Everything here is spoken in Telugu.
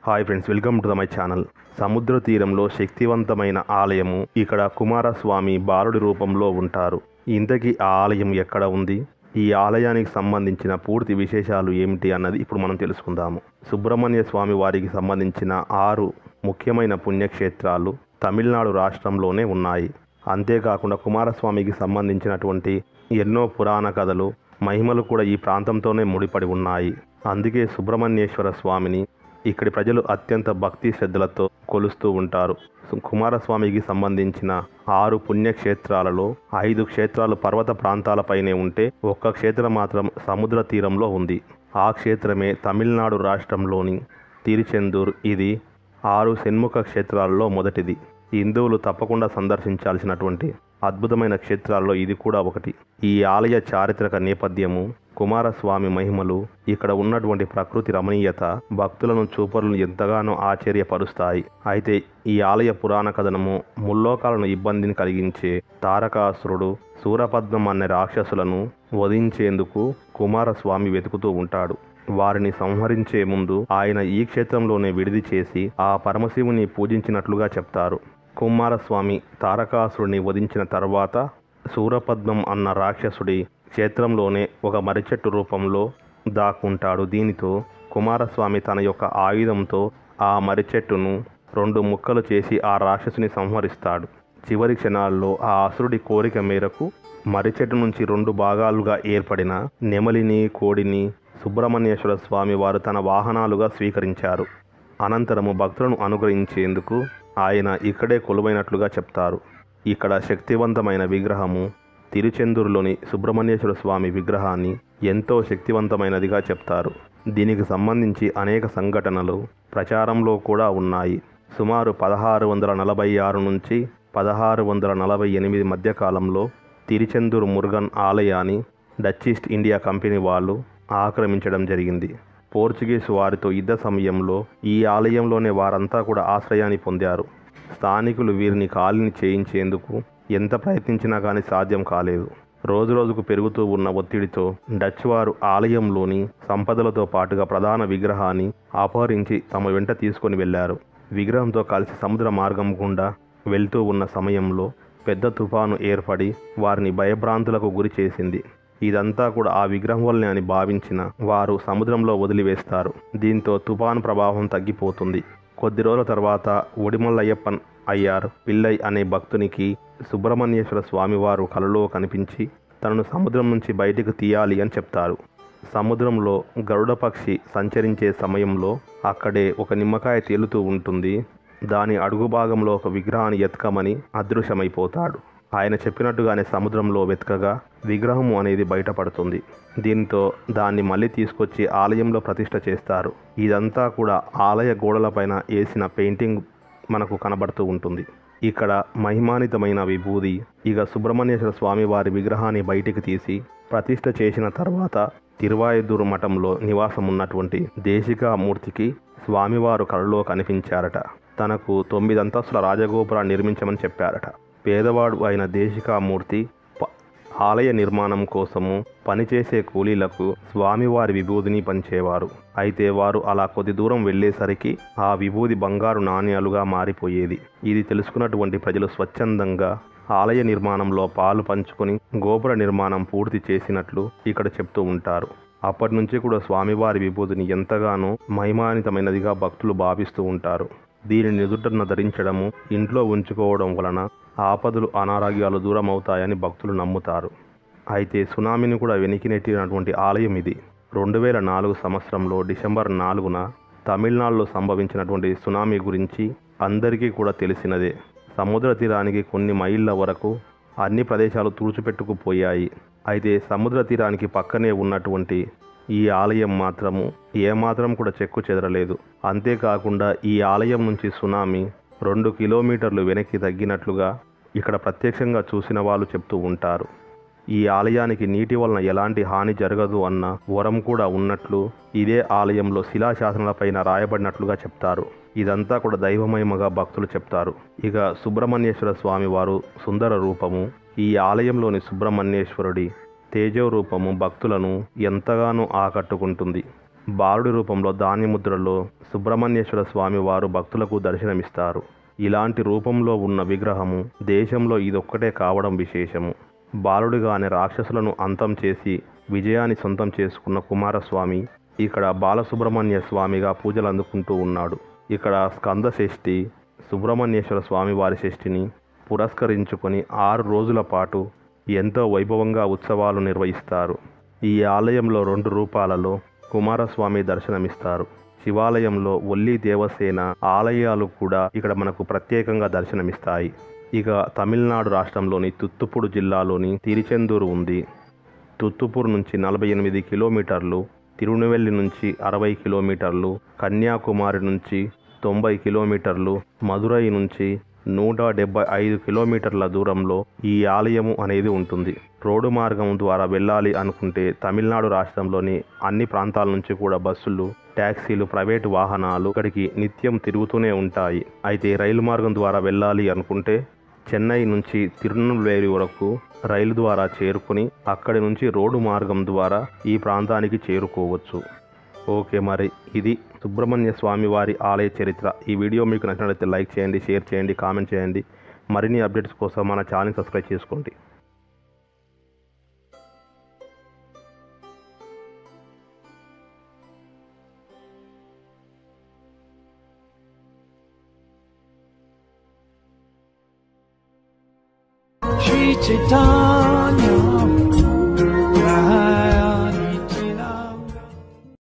hi friends welcome to the my channel సముద్ర తీరంలో శక్తివంతమైన ఆలయము ఇక్కడ కుమారస్వామి బాలుడి రూపంలో ఉంటారు ఇంతకీ ఆ ఆలయం ఎక్కడ ఉంది ఈ ఆలయానికి సంబంధించిన పూర్తి విశేషాలు ఏమిటి అన్నది ఇప్పుడు మనం తెలుసుకుందాము సుబ్రహ్మణ్య స్వామి వారికి సంబంధించిన ఆరు ముఖ్యమైన పుణ్యక్షేత్రాలు తమిళనాడు రాష్ట్రంలోనే ఉన్నాయి అంతేకాకుండా కుమారస్వామికి సంబంధించినటువంటి ఎన్నో పురాణ కథలు మహిమలు కూడా ఈ ప్రాంతంతోనే ముడిపడి ఉన్నాయి అందుకే సుబ్రహ్మణ్యేశ్వర స్వామిని ఇక్కడి ప్రజలు అత్యంత భక్తి శ్రద్ధలతో కొలుస్తూ ఉంటారు సు- కుమారస్వామికి సంబంధించిన ఆరు పుణ్యక్షేత్రాలలో ఐదు క్షేత్రాలు పర్వత ప్రాంతాలపైనే ఉంటే ఒక్క క్షేత్రం మాత్రం సముద్ర తీరంలో ఉంది ఆ క్షేత్రమే తమిళనాడు రాష్ట్రంలోని తిరుచెందూర్ ఇది ఆరు షణ్ముఖ క్షేత్రాలలో మొదటిది హిందువులు తప్పకుండా సందర్శించాల్సినటువంటి అద్భుతమైన క్షేత్రాల్లో ఇది కూడా ఒకటి ఈ ఆలయ చారిత్రక నేపథ్యము కుమారస్వామి మహిమలు ఇక్కడ ఉన్నటువంటి ప్రకృతి రమణీయత భక్తులను చూపరులను ఎంతగానో ఆశ్చర్యపరుస్తాయి అయితే ఈ ఆలయ పురాణ కథనము ముల్లోకాలను ఇబ్బందిని కలిగించే తారకాసురుడు సూరపద్మం అనే రాక్షసులను వధించేందుకు కుమారస్వామి వెతుకుతూ ఉంటాడు వారిని సంహరించే ముందు ఆయన ఈ క్షేత్రంలోనే విడిది చేసి ఆ పరమశివుని పూజించినట్లుగా చెప్తారు కుమారస్వామి తారకాసురుని వధించిన తర్వాత సూరపద్మం అన్న రాక్షసుడి క్షేత్రంలోనే ఒక మరిచెట్టు రూపంలో దాక్కుంటాడు దీనితో కుమారస్వామి తన యొక్క ఆయుధంతో ఆ మరిచెట్టును రెండు ముక్కలు చేసి ఆ రాక్షసుని సంహరిస్తాడు చివరి క్షణాల్లో ఆ అసురుడి కోరిక మేరకు మరిచెట్టు నుంచి రెండు భాగాలుగా ఏర్పడిన నెమలిని కోడిని సుబ్రహ్మణ్యేశ్వర స్వామి వారు తన వాహనాలుగా స్వీకరించారు అనంతరము భక్తులను అనుగ్రహించేందుకు ఆయన ఇక్కడే కొలువైనట్లుగా చెప్తారు ఇక్కడ శక్తివంతమైన విగ్రహము తిరుచెందూరులోని సుబ్రహ్మణ్యేశ్వర స్వామి విగ్రహాన్ని ఎంతో శక్తివంతమైనదిగా చెప్తారు దీనికి సంబంధించి అనేక సంఘటనలు ప్రచారంలో కూడా ఉన్నాయి సుమారు పదహారు వందల నలభై ఆరు నుంచి పదహారు వందల నలభై ఎనిమిది మధ్యకాలంలో తిరుచెందూరు మురుగన్ ఆలయాన్ని డచ్ ఈస్ట్ ఇండియా కంపెనీ వాళ్ళు ఆక్రమించడం జరిగింది పోర్చుగీస్ వారితో యుద్ధ సమయంలో ఈ ఆలయంలోనే వారంతా కూడా ఆశ్రయాన్ని పొందారు స్థానికులు వీరిని కాలిని చేయించేందుకు ఎంత ప్రయత్నించినా కానీ సాధ్యం కాలేదు రోజురోజుకు పెరుగుతూ ఉన్న ఒత్తిడితో డచ్ వారు ఆలయంలోని సంపదలతో పాటుగా ప్రధాన విగ్రహాన్ని అపహరించి తమ వెంట తీసుకొని వెళ్లారు విగ్రహంతో కలిసి సముద్ర మార్గం గుండా వెళ్తూ ఉన్న సమయంలో పెద్ద తుఫాను ఏర్పడి వారిని భయభ్రాంతులకు గురి చేసింది ఇదంతా కూడా ఆ విగ్రహం వల్లనే అని భావించిన వారు సముద్రంలో వదిలివేస్తారు దీంతో తుఫాను ప్రభావం తగ్గిపోతుంది కొద్ది రోజుల తర్వాత ఒడిమల్లయ్యప్పన్ అయ్యార్ పిల్లై అనే భక్తునికి సుబ్రహ్మణ్యేశ్వర స్వామివారు కలలో కనిపించి తనను సముద్రం నుంచి బయటికి తీయాలి అని చెప్తారు సముద్రంలో గరుడ పక్షి సంచరించే సమయంలో అక్కడే ఒక నిమ్మకాయ తేలుతూ ఉంటుంది దాని అడుగు భాగంలో ఒక విగ్రహాన్ని ఎతకమని అదృశ్యమైపోతాడు ఆయన చెప్పినట్టుగానే సముద్రంలో వెతకగా విగ్రహము అనేది బయటపడుతుంది దీంతో దాన్ని మళ్ళీ తీసుకొచ్చి ఆలయంలో ప్రతిష్ఠ చేస్తారు ఇదంతా కూడా ఆలయ గోడలపైన వేసిన పెయింటింగ్ మనకు కనబడుతూ ఉంటుంది ఇక్కడ మహిమానితమైన విభూది ఇక సుబ్రహ్మణ్యేశ్వర స్వామి వారి విగ్రహాన్ని బయటికి తీసి ప్రతిష్ఠ చేసిన తర్వాత తిరువాయుదూరు మఠంలో నివాసం ఉన్నటువంటి దేశికా మూర్తికి స్వామివారు కలలో కనిపించారట తనకు తొమ్మిది అంతస్తుల రాజగోపురాన్ని నిర్మించమని చెప్పారట పేదవాడు అయిన దేశికామూర్తి ప- ఆలయ నిర్మాణం కోసము పనిచేసే కూలీలకు స్వామివారి విభూదిని పంచేవారు అయితే వారు అలా కొద్ది దూరం వెళ్ళేసరికి ఆ విభూది బంగారు నాణ్యాలుగా మారిపోయేది ఇది తెలుసుకున్నటువంటి ప్రజలు స్వచ్ఛందంగా ఆలయ నిర్మాణంలో పాలు పంచుకొని గోపుర నిర్మాణం పూర్తి చేసినట్లు ఇక్కడ చెప్తూ ఉంటారు అప్పటి నుంచి కూడా స్వామివారి విభూతిని ఎంతగానో మహిమానితమైనదిగా భక్తులు భావిస్తూ ఉంటారు దీనిని నుదుటన ధరించడము ఇంట్లో ఉంచుకోవడం వలన ఆపదలు అనారోగ్యాలు దూరం అవుతాయని భక్తులు నమ్ముతారు అయితే సునామీని కూడా వెనక్కి నెట్టినటువంటి ఆలయం ఇది రెండు వేల నాలుగు సంవత్సరంలో డిసెంబర్ నాలుగున తమిళనాడులో సంభవించినటువంటి సునామీ గురించి అందరికీ కూడా తెలిసినదే సముద్ర తీరానికి కొన్ని మైళ్ళ వరకు అన్ని ప్రదేశాలు తుడిచిపెట్టుకుపోయాయి అయితే సముద్ర తీరానికి పక్కనే ఉన్నటువంటి ఈ ఆలయం మాత్రము ఏమాత్రం కూడా చెక్కు చెదరలేదు అంతేకాకుండా ఈ ఆలయం నుంచి సునామీ రెండు కిలోమీటర్లు వెనక్కి తగ్గినట్లుగా ఇక్కడ ప్రత్యక్షంగా చూసిన వాళ్ళు చెప్తూ ఉంటారు ఈ ఆలయానికి నీటి వలన ఎలాంటి హాని జరగదు అన్న వరం కూడా ఉన్నట్లు ఇదే ఆలయంలో శిలాశాసనాలపైన రాయబడినట్లుగా చెప్తారు ఇదంతా కూడా దైవమహిమగా భక్తులు చెప్తారు ఇక సుబ్రహ్మణ్యేశ్వర స్వామి వారు సుందర రూపము ఈ ఆలయంలోని సుబ్రహ్మణ్యేశ్వరుడి తేజో రూపము భక్తులను ఎంతగానో ఆకట్టుకుంటుంది బాలుడి రూపంలో ధాన్యముద్రలో సుబ్రహ్మణ్యేశ్వర స్వామి వారు భక్తులకు దర్శనమిస్తారు ఇలాంటి రూపంలో ఉన్న విగ్రహము దేశంలో ఇదొక్కటే కావడం విశేషము బాలుడిగానే రాక్షసులను అంతం చేసి విజయాన్ని సొంతం చేసుకున్న కుమారస్వామి ఇక్కడ బాలసుబ్రహ్మణ్య స్వామిగా పూజలు అందుకుంటూ ఉన్నాడు ఇక్కడ స్కంద షష్ఠి సుబ్రహ్మణ్యేశ్వర స్వామి వారి షష్ఠిని పురస్కరించుకొని ఆరు రోజుల పాటు ఎంతో వైభవంగా ఉత్సవాలు నిర్వహిస్తారు ఈ ఆలయంలో రెండు రూపాలలో కుమారస్వామి దర్శనమిస్తారు శివాలయంలో ఒల్లి దేవసేన ఆలయాలు కూడా ఇక్కడ మనకు ప్రత్యేకంగా దర్శనమిస్తాయి ఇక తమిళనాడు రాష్ట్రంలోని తుత్తుపూడి జిల్లాలోని తిరుచెందూరు ఉంది తుత్తుపూర్ నుంచి నలభై ఎనిమిది కిలోమీటర్లు తిరునెవెల్లి నుంచి అరవై కిలోమీటర్లు కన్యాకుమారి నుంచి తొంభై కిలోమీటర్లు మదురై నుంచి నూట డెబ్బై ఐదు కిలోమీటర్ల దూరంలో ఈ ఆలయము అనేది ఉంటుంది రోడ్డు మార్గం ద్వారా వెళ్ళాలి అనుకుంటే తమిళనాడు రాష్ట్రంలోని అన్ని ప్రాంతాల నుంచి కూడా బస్సులు ట్యాక్సీలు ప్రైవేటు వాహనాలు ఇక్కడికి నిత్యం తిరుగుతూనే ఉంటాయి అయితే రైలు మార్గం ద్వారా వెళ్ళాలి అనుకుంటే చెన్నై నుంచి తిరునెల్వేలి వరకు రైలు ద్వారా చేరుకుని అక్కడి నుంచి రోడ్డు మార్గం ద్వారా ఈ ప్రాంతానికి చేరుకోవచ్చు ఓకే మరి ఇది సుబ్రహ్మణ్య స్వామి వారి ఆలయ చరిత్ర ఈ వీడియో మీకు నచ్చినట్లయితే లైక్ చేయండి షేర్ చేయండి కామెంట్ చేయండి మరిన్ని అప్డేట్స్ కోసం మన ఛానల్ సబ్స్క్రైబ్ చేసుకోండి Shri Chaitanya